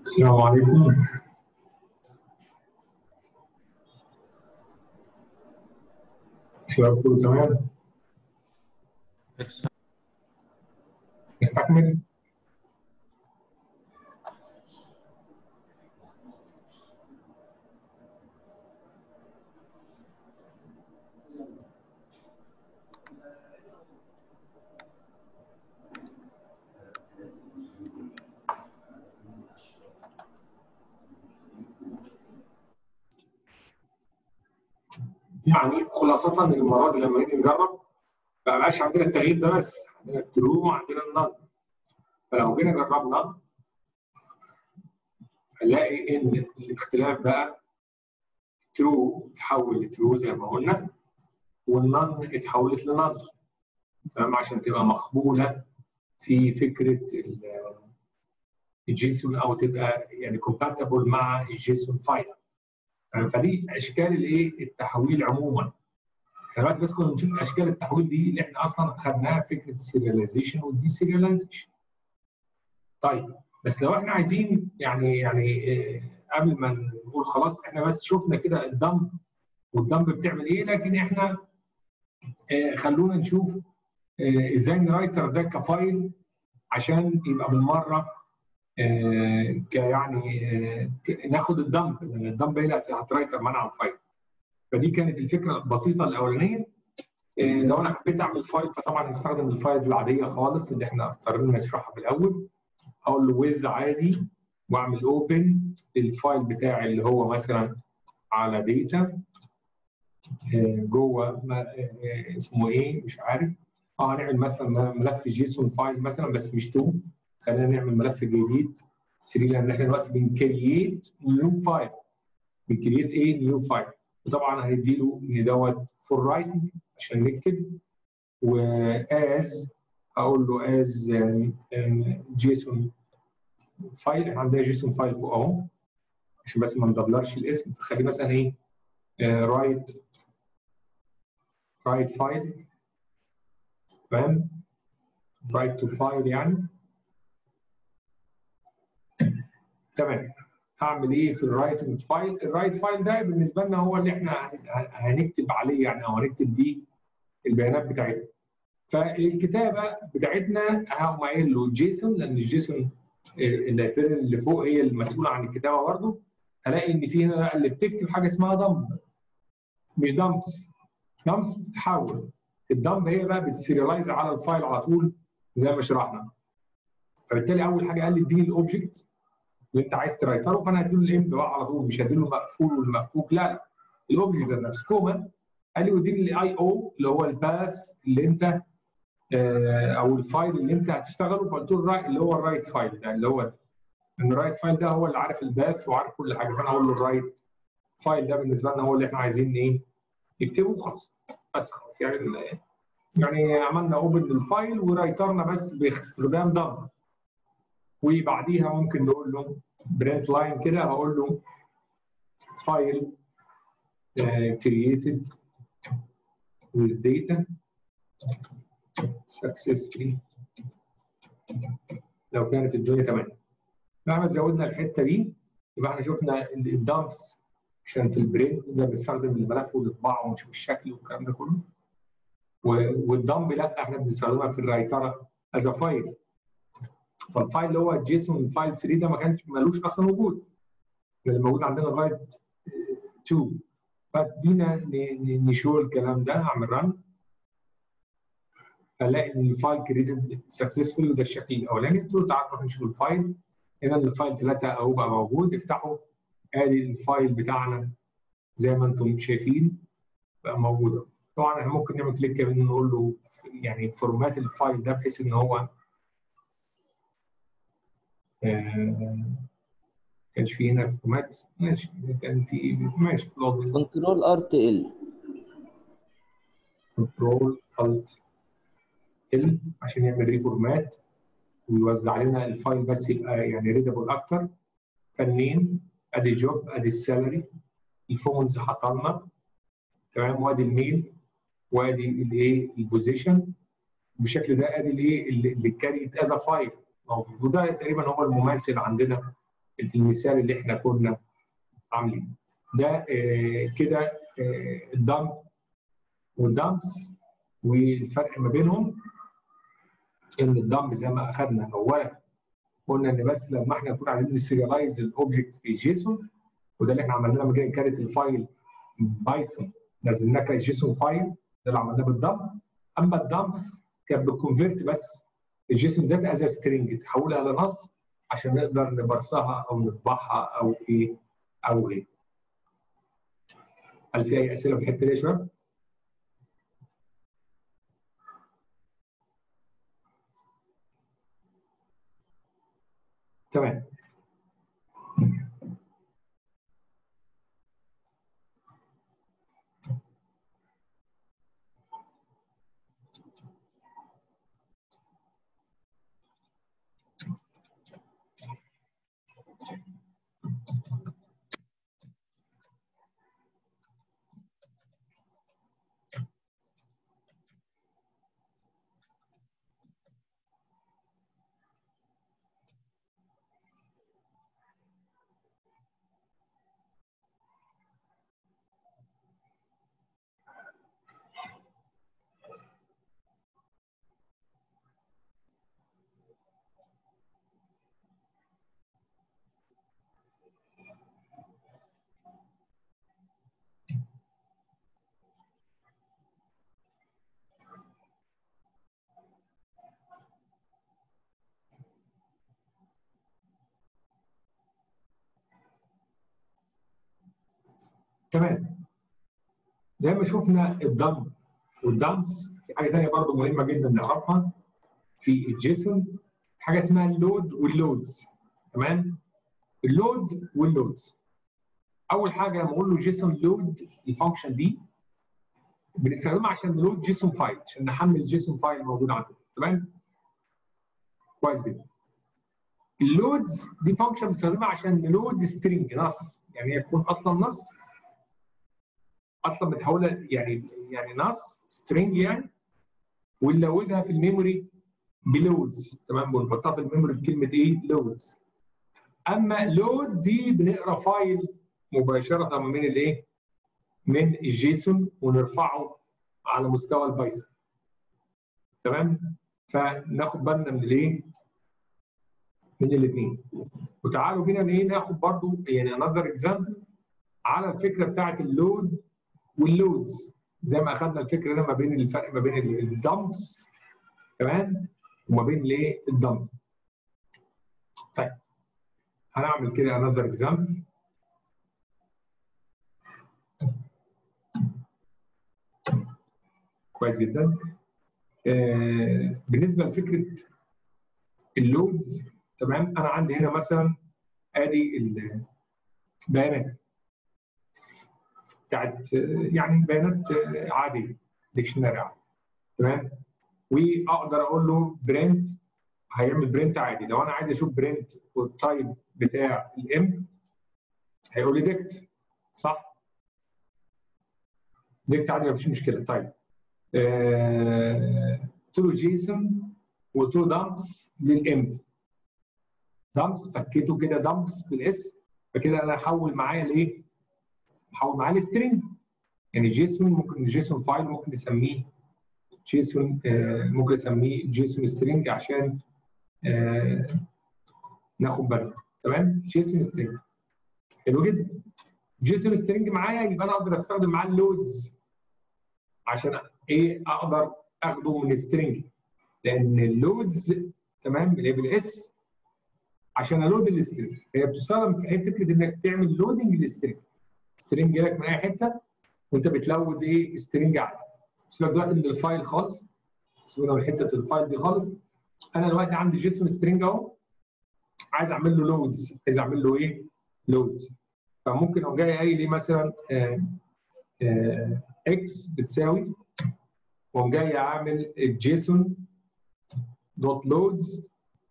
السلام عليكم شباب كله تمام نستكمل يعني خلاصة المرة دي لما نيجي نجرب ما بقاش عندنا التغيير ده بس عندنا الترو وعندنا النل فلو جينا جربنا هنلاقي ان الاختلاف بقى ترو اتحول لترو زي ما قلنا والنن اتحولت لنل تمام عشان تبقى مقبوله في فكره الجيسون او تبقى يعني كومباتبل مع الجيسون فايل فدي اشكال الايه التحويل عموما احنا دلوقتي بس كنا بنشوف اشكال التحويل دي اللي احنا اصلا خدناها فكره السيرياليزيشن والدي سيرياليزيشن طيب بس لو احنا عايزين يعني يعني قبل ما نقول خلاص احنا بس شفنا كده الدمب والدمب بتعمل ايه لكن احنا خلونا نشوف ازاي نرايتر ده كفايل عشان يبقى بالمره كيعني ناخد الدمب لان الدمب هي اللي هترايتر منع الفايل فدي كانت الفكره البسيطه الاولانيه لو انا حبيت اعمل فايل فطبعا هستخدم الفايلز العاديه خالص اللي احنا اضطرينا نشرحها في الاول اقول له ويز عادي واعمل اوبن الفايل بتاعي اللي هو مثلا على داتا جوه اسمه ايه مش عارف اه هنعمل مثلا ملف جيسون فايل مثلا بس مش 2 خلينا نعمل ملف جديد 3 لان احنا دلوقتي بنكرييت نيو فايل بنكرييت ايه نيو فايل وطبعا هندي له ان دوت فور رايتنج عشان نكتب واز اقول له از جيسون فايل احنا عندنا جيسون فايل فوق اهو عشان بس ما ندبلرش الاسم فخلي مثلا ايه رايت رايت فايل تمام رايت تو فايل يعني تمام هعمل ايه في الرايت فايل الرايت فايل ده بالنسبه لنا هو اللي احنا هنكتب عليه يعني او هنكتب بيه البيانات بتاعتنا فالكتابه بتاعتنا هقوم قايل له جيسون لان الجيسون اللايبراري اللي فوق هي المسؤوله عن الكتابه برضه هلاقي ان في هنا اللي بتكتب حاجه اسمها دمب مش دمبس دمبس بتتحول الدمب هي بقى بتسيريلايز على الفايل على طول زي ما شرحنا فبالتالي اول حاجه قال لي اديني الاوبجكت اللي انت عايز ترايتره فانا هديله الامب بقى على طول مش هديله المقفول والمفكوك لا لا الاوبجكت ذات نفسه كوما قال لي وديني الاي او اللي هو الباث اللي انت آه او الفايل اللي انت هتشتغله فقلت له الرايت اللي هو الرايت فايل ده اللي هو ان الرايت فايل ده هو اللي عارف الباث وعارف كل حاجه فانا اقول له الرايت فايل ده بالنسبه لنا هو اللي احنا عايزين ايه نكتبه وخلاص بس خلاص يعني يعني عملنا اوبن للفايل ورايترنا بس باستخدام دمب وبعديها ممكن نقول له برنت لاين كده هقول له فايل created with data successfully لو كانت الدنيا تمام مهما زودنا الحته دي يبقى احنا شفنا الدامبس عشان في البرنت نقدر نستخدم الملف ونطبعه ونشوف الشكل والكلام ده كله والدمب لا احنا بنستخدمها في الرايتره از فايل فالفايل اللي هو جيسون فايل 3 ده ما كانش ملوش اصلا وجود اللي موجود عندنا لغايه 2 فادينا نشوف الكلام ده اعمل رن الاقي ان الفايل كريتد سكسسفولي وده الشكل الاولاني قلت له تعال نروح نشوف الفايل هنا الفايل 3 اهو بقى موجود افتحوا ادي الفايل بتاعنا زي ما انتم شايفين بقى موجود طبعا احنا ممكن نعمل كليك كمان نقول له يعني فورمات الفايل ده بحيث ان هو آه كانش في هنا فورمات ماشي كان في ماشي كنترول ار تي ال كنترول الت ال عشان يعمل ريفورمات ويوزع لنا الفايل بس يبقى يعني ريدابل اكتر فالنيم ادي جوب ادي السالري الفونز حطلنا تمام وادي الميل وادي الايه البوزيشن بالشكل ده ادي الايه اللي كاريت از فايل موجود وده تقريبا هو المماثل عندنا في المثال اللي احنا كنا عاملينه ده آه كده آه الدمب والدمبس والفرق ما بينهم ان الدمب زي ما اخذنا اولا قلنا ان بس لما احنا نكون عايزين نسيريلايز الاوبجكت في جيسون وده اللي احنا عملناه لما جينا كانت الفايل بايثون نزلناه كجيسون فايل ده اللي عملناه بالدمب اما الدمبس كانت بتكونفيرت بس الجيسون داتا از سترينج تحولها لنص عشان نقدر نبرسها او نطبعها او ايه او غيره. هل في اي اسئله في الحته دي يا شباب؟ تمام. تمام زي ما شفنا الدم والدمس في حاجه ثانيه برضه مهمه جدا نعرفها في الجيسون حاجه اسمها اللود واللودز تمام اللود واللودز اول حاجه لما اقول له جيسون لود الفانكشن دي بنستخدمها عشان نلود جيسون فايل عشان نحمل جيسون فايل موجود عندنا تمام كويس جدا اللودز دي فانكشن بنستخدمها عشان نلود سترينج نص يعني هي تكون اصلا نص اصلا متحوله يعني يعني نص سترينج يعني ونلودها في الميموري بلودز تمام بنحطها في الميموري بكلمه ايه؟ لودز اما لود دي بنقرا فايل مباشره من الايه؟ من الجيسون ونرفعه على مستوى البايثون تمام؟ فناخد بالنا من الايه؟ من الاثنين وتعالوا بينا ايه ناخد برضو يعني انذر اكزامبل على الفكره بتاعت اللود واللودز زي ما اخذنا الفكره هنا ما بين الفرق ما بين الدمبس تمام وما بين الايه الدمب طيب هنعمل كده another example كويس جدا آه بالنسبه لفكره اللودز تمام انا عندي هنا مثلا ادي البيانات بتاعت يعني بيانات عاديه ديكشنري عادي تمام واقدر اقول له برنت هيعمل برنت عادي لو انا عايز اشوف برنت والتايب بتاع الام هيقول لي ديكت صح ديكت عادي مفيش مشكله طيب قلت له جيسون وقلت له دامبس للام دامبس فكيته كده دامبس بالاسم فكده انا هحول معايا لايه؟ هحول معاه السترنج يعني جيسون ممكن جيسون فايل ممكن نسميه جيسون آه ممكن اسميه جيسون سترنج عشان آه ناخد بالنا تمام جيسون سترنج حلو جدا جيسون سترنج معايا يبقى انا اقدر استخدم معاه اللودز عشان ايه اقدر اخده من السترنج لان اللودز تمام اللي هي بالاس عشان الود السترنج هي بتستخدم في فكره انك تعمل لودنج للسترنج سترنج جالك من اي حته وانت بتلود ايه سترنج عادي سيبك دلوقتي من الفايل خالص سيبك من حته الفايل دي خالص انا دلوقتي عندي جيسون سترنج اهو عايز اعمل له لودز عايز اعمل له ايه لودز فممكن اقوم جاي قايل ايه مثلا آه آه اكس بتساوي واقوم جاي اعمل الجيسون دوت لودز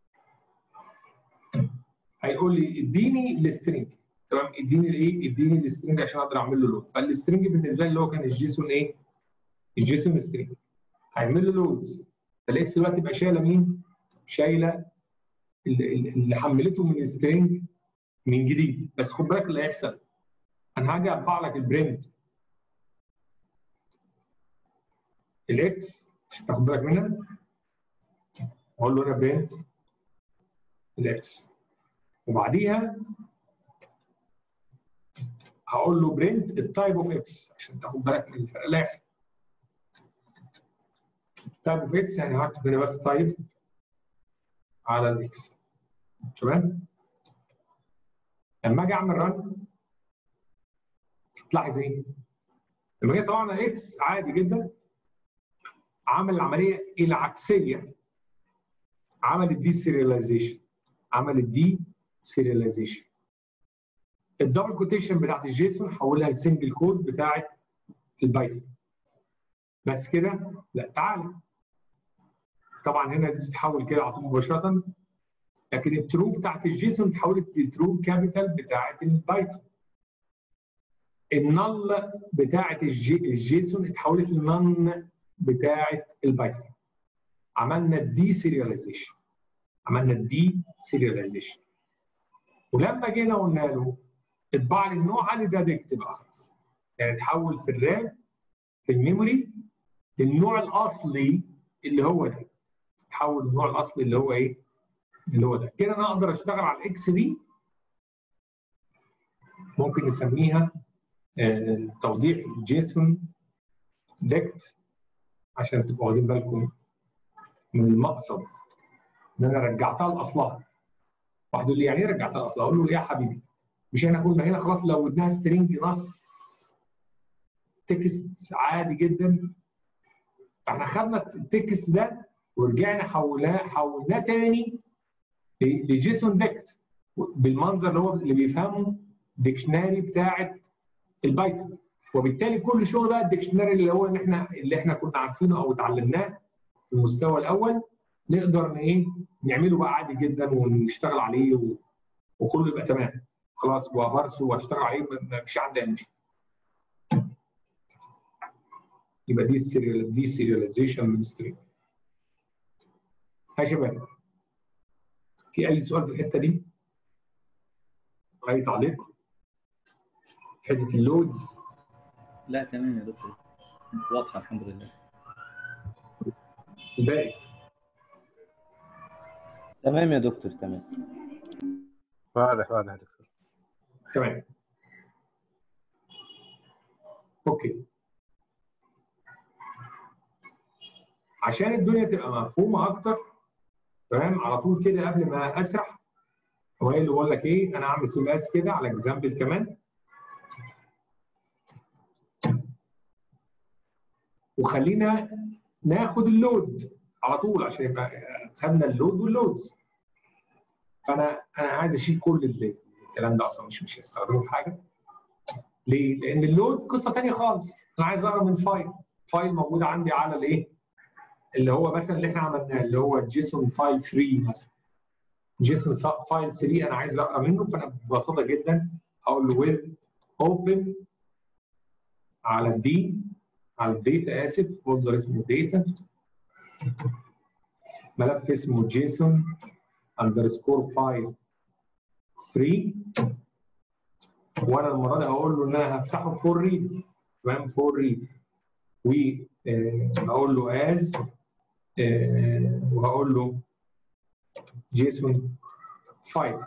هيقول لي اديني السترنج تمام اديني الايه؟ اديني السترنج عشان اقدر اعمل له لود فالسترنج بالنسبه لي اللي هو كان الجيسون ايه؟ الجيسون سترنج هيعمل له لودز فالاكس دلوقتي تبقى شايله مين؟ شايله اللي حملته من السترنج من جديد بس خد بالك اللي هيحصل انا هاجي اطبع لك البرنت الاكس عشان تاخد بالك منها اقول له انا برنت الاكس وبعديها هقول له برنت التايب اوف اكس عشان تاخد بالك من الفرق اللي هيحصل تايب اوف اكس يعني هكتب هنا بس تايب على الاكس تمام لما اجي اعمل رن تلاحظ ايه؟ لما جيت طبعا اكس عادي جدا عمل العمليه العكسيه عمل الدي سيرياليزيشن عمل الدي سيرياليزيشن الدبل كوتيشن بتاعت الجيسون حولها لسنجل كود بتاعت البايثون بس كده لا تعالى طبعا هنا بتتحول كده على طول مباشره لكن الترو بتاعت الجيسون اتحولت للترو كابيتال بتاعت البايثون النل بتاعت الجي الجيسون اتحولت للنن بتاعت البايثون عملنا الدي سيرياليزيشن عملنا الدي سيرياليزيشن ولما جينا قلنا له اطبع لي النوع علي ده ديكت بقى خلاص يعني اتحول في الرام في الميموري للنوع الاصلي اللي هو ده اتحول للنوع الاصلي اللي هو ايه؟ اللي هو ده كده انا اقدر اشتغل على الاكس دي ممكن نسميها آه توضيح جيسون ديكت عشان تبقوا واخدين بالكم من المقصد ان انا رجعتها لاصلها واحد يقول لي يعني ايه رجعتها لاصلها؟ اقول له يا حبيبي مش احنا كنا هنا خلاص لو ودناها سترينج نص تكست عادي جدا فاحنا خدنا التكست ده ورجعنا حولناه حولناه تاني لجيسون ديكت بالمنظر اللي هو اللي بيفهمه ديكشناري بتاعت البايثون وبالتالي كل شغل بقى الديكشناري اللي هو ان احنا اللي احنا كنا عارفينه او اتعلمناه في المستوى الاول نقدر ايه نعمله بقى عادي جدا ونشتغل عليه و... وكله يبقى تمام خلاص وابرسه واشتغل عليه ما فيش عندي اي مشكله يبقى دي السيريال دي سيرياليزيشن من ستريم يا شباب في اي سؤال في الحته دي؟ اي تعليق؟ حته اللودز لا تمام يا دكتور واضحه الحمد لله الباقي تمام يا دكتور تمام واضح واضح يا دكتور تمام اوكي عشان الدنيا تبقى مفهومه اكتر تمام على طول كده قبل ما اسرح هو ايه اللي بقول لك ايه انا اعمل سلاس كده على اكزامبل كمان وخلينا ناخد اللود على طول عشان يبقى خدنا اللود واللودز فانا انا عايز اشيل كل اللي الكلام ده اصلا مش مش هستخدمه في حاجه ليه؟ لان اللود قصه ثانيه خالص انا عايز اقرا من فايل فايل موجود عندي على الايه؟ اللي هو مثلا اللي احنا عملناه اللي هو جيسون فايل 3 مثلا جيسون فايل 3 انا عايز اقرا منه فانا ببساطه جدا هقول له with open على الدي على الداتا اسف فولدر اسمه داتا ملف اسمه جيسون اندرسكور فايل 3 وانا المره دي هقول له ان انا هفتحه فور ريد تمام فور ريد وهقول له از وهقول له جيسون فايل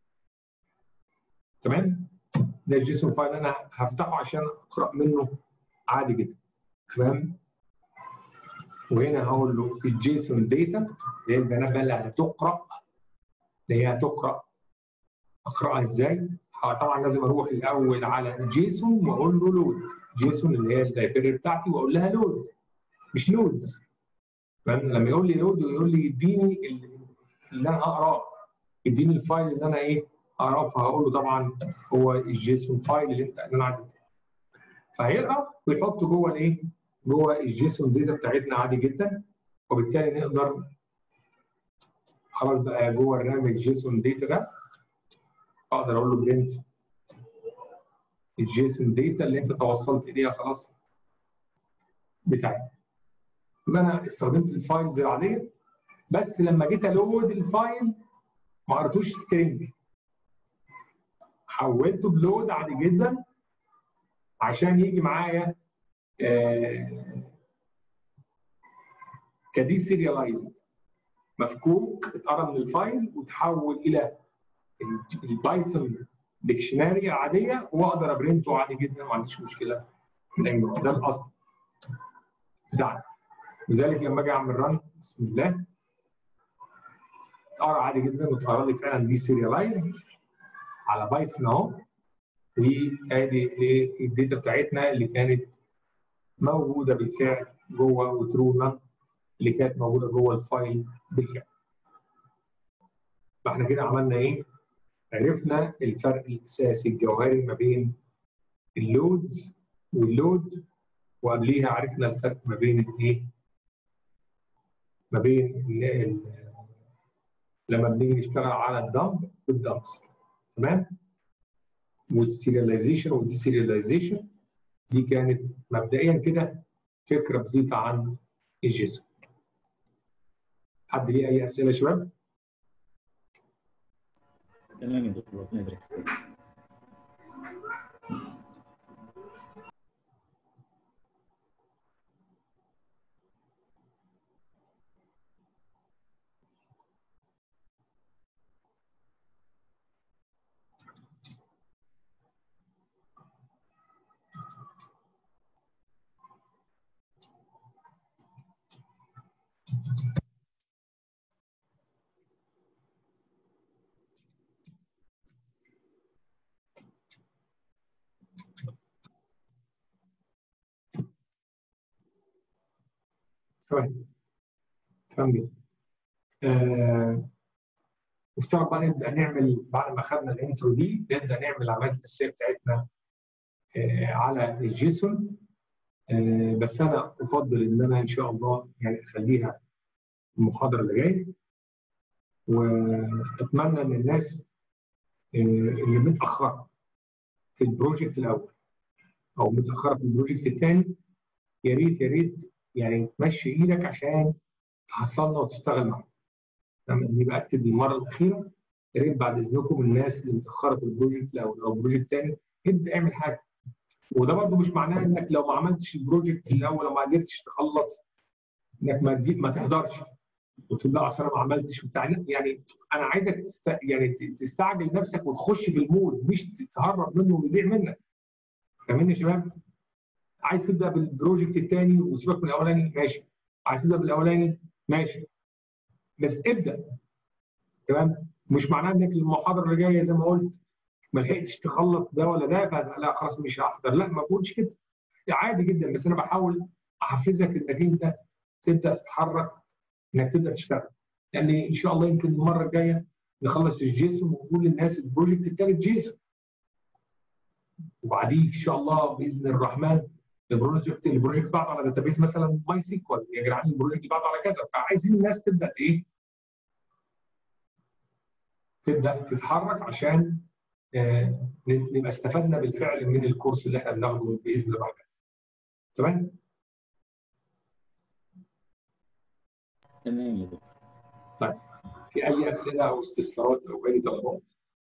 تمام ده الجيسون فايل انا هفتحه عشان اقرا منه عادي جدا تمام وهنا هقول له الجيسون داتا اللي هي البيانات بقى اللي هتقرا اللي هي هتقرا اقراها ازاي؟ طبعا لازم اروح الاول على جيسون واقول له لود جيسون اللي هي اللايبرري بتاعتي واقول لها لود مش لودز تمام لما يقول لي لود ويقول لي اديني اللي انا هقراه اديني الفايل اللي انا ايه اقراه فهقول له طبعا هو الجيسون فايل اللي انت اللي انا عايز فهيقرا ويحطه جوه الايه؟ جوه الجيسون داتا بتاعتنا عادي جدا وبالتالي نقدر خلاص بقى جوه الرام الجيسون داتا ده اقدر اقول له برنت الجيسون داتا اللي انت توصلت اليها خلاص بتاعي يبقى انا استخدمت الفايلز العاديه بس لما جيت الود الفايل ما قريتوش سترينج حولته بلود عادي جدا عشان يجي معايا آه كدي سيريالايزد مفكوك اتقرا من الفايل وتحول الى ال- البايثون ديكشناري عاديه واقدر ابرنته عادي جدا ما عنديش مشكله من اي نوع ده الاصل بتاعنا لذلك لما اجي اعمل رن بسم الله اتقرا عادي جدا وتقرا لي فعلا دي سيريالايزد على بايثون اهو وادي ايه الداتا بتاعتنا اللي كانت موجوده بالفعل جوه وترو اللي كانت موجوده جوه الفايل بالفعل. فاحنا كده عملنا ايه؟ عرفنا الفرق الاساسي الجوهري ما بين اللودز واللود وقبليها عرفنا الفرق ما بين الايه؟ ما بين ال- ال- لما بنيجي نشتغل على الدمب والدمبس تمام؟ والسيرياليزيشن والدي سيرياليزيشن دي كانت مبدئيا كده فكره بسيطه عن الجسم. حد ليه اي اسئله يا شباب؟ تمام يا دكتور ربنا يبارك فيك. تمام تمام جدا. آه، مفترض بقى نبدا نعمل بعد ما خدنا الانترو دي نبدا نعمل العمليات الاساسيه بتاعتنا آه، على الجيسون آه، بس انا افضل ان انا ان شاء الله يعني اخليها المحاضره اللي جايه واتمنى ان الناس آه، اللي متاخره في البروجكت الاول او متاخره في البروجكت الثاني يا ريت يا ريت يعني تمشي ايدك عشان تحصلنا وتشتغل معانا. لما دي باكد المره الاخيره يا ريت بعد اذنكم الناس اللي متاخره في البروجكت الاول او البروجكت الثاني ابدا اعمل حاجه. وده برضه مش معناه انك لو ما عملتش البروجكت الاول او ما قدرتش تخلص انك ما تجيب ما تحضرش وتقول لا اصل انا ما عملتش وبتاع لا، يعني انا عايزك تست... يعني ت- تستعجل نفسك وتخش في المود مش تتهرب منه ويضيع منك. فاهمين يا شباب؟ عايز تبدا بالبروجكت الثاني وسيبك من الاولاني ماشي. عايز تبدا بالاولاني ماشي. بس ابدا تمام؟ مش معناه انك المحاضره اللي جايه زي ما قلت ما لحقتش تخلص ده ولا ده فلا لا خلاص مش هحضر لا ما بقولش كده عادي جدا بس انا بحاول احفزك انك انت تبدا تتحرك انك تبدا تشتغل لان ان شاء الله يمكن المره الجايه نخلص الجيسون ونقول للناس البروجكت الثالث جيسون وبعديه ان شاء الله باذن الرحمن البروجكت البروجكت بعده على داتابيس مثلا ماي سيكوال يا جدعان البروجكت اللي بعده على كذا فعايزين الناس تبدا ايه؟ تبدا تتحرك عشان آه، نبقى استفدنا بالفعل من الكورس اللي احنا بناخده باذن الرحمن. تمام؟ تمام يا دكتور في اي اسئله او استفسارات او اي طلبات؟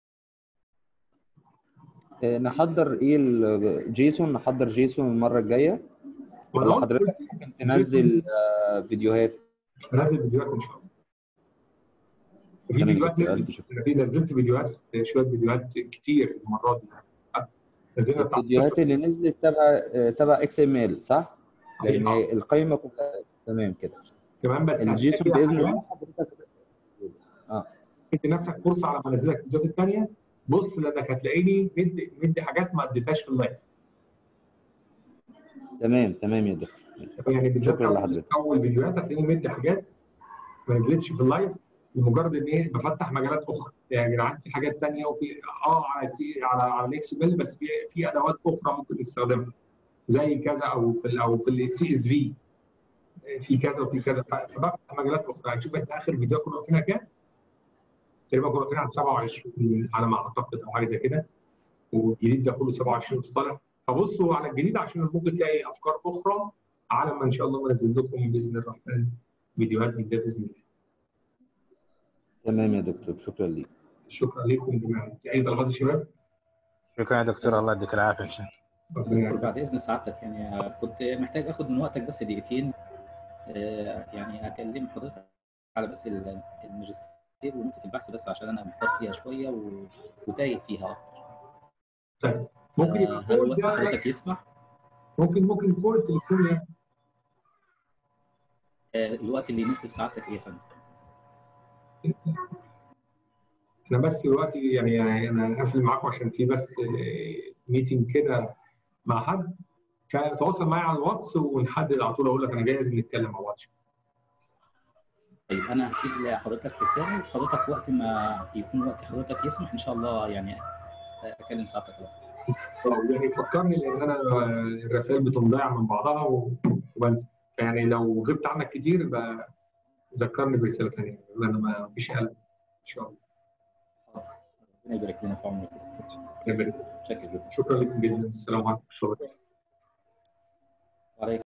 آه، نحضر ايه الجيسون نحضر جيسون المره الجايه وأنا ولا قلت- حضرتك ممكن تنزل آه، فيديوهات هنزل فيديوهات ان شاء الله. في تمام فيديوهات دكتور، ألف نزلت شكر. أنا في نزلت فيديوهات شويه فيديوهات كتير المره دي نزلنا بتاع الفيديوهات اللي نزلت تبع آه، تبع اكس ام ال صح؟ لان صحيح. هي القائمه كلها تمام كده تمام بس الجيسون هتلاقي باذن فيها الله حضرتك اه ادي نفسك فرصه على ما انزلك الفيديوهات الثانيه بص لانك هتلاقيني مدي مدي حاجات ما اديتهاش في اللايف تمام تمام يا دكتور يعني بالذات شكرا أول- لحضرتك. اول فيديوهات هتلاقيني مدي حاجات ما نزلتش في اللايف لمجرد ان ايه بفتح مجالات اخرى يعني يا جدعان في حاجات ثانيه وفي اه على سي على على الاكس بيل بس في في ادوات اخرى ممكن نستخدمها زي كذا او في ال او في السي اس في في كذا وفي كذا فبفتح مجالات اخرى هنشوف احنا اخر فيديو كنا واقفين على كام تقريبا كنا واقفين على 27 على ما اعتقد او حاجه زي كده والجديد ده كله 27 طالع فبصوا على الجديد عشان ممكن تلاقي افكار اخرى على ما ان شاء الله ننزل لكم باذن الرحمن فيديوهات جديده باذن الله تمام يا دكتور شكرا ليك شكرا لكم جميعا في اي طلبات يا شباب شكرا يا دكتور الله يديك العافيه ان شاء الله ربنا دكتور يعزك بعد اذن سعادتك يعني كنت محتاج اخد من وقتك بس دقيقتين آه، يعني اكلم حضرتك على بس ال- الماجستير ونقطه البحث بس عشان انا محتار فيها شويه و- وتايه فيها اكتر ممكن آه، يبقى هل كول وقت ده حضرتك يسمح؟ ممكن ممكن كول تليفون يعني آه، الوقت اللي يناسب سعادتك ايه يا فندم؟ انا بس دلوقتي يعني انا هقفل معاكم عشان في بس ميتنج كده مع حد فتواصل معايا على الواتس ونحدد على طول اقول لك انا جاهز نتكلم مع بعض طيب انا هسيب لحضرتك رساله وحضرتك وقت ما يكون وقت حضرتك يسمح ان شاء الله يعني اكلم سعادتك بقى. اه يعني فكرني لان انا الرسائل بتنضيع من بعضها وبنسى يعني لو غبت عنك كتير يبقى ذكرني برساله ثانيه انا ما فيش قلق ان شاء الله ربنا يبارك لنا في عمرك يبارك. شكرا جدا شكرا لكم جدا السلام عليكم ورحمه الله وبركاته وعليكم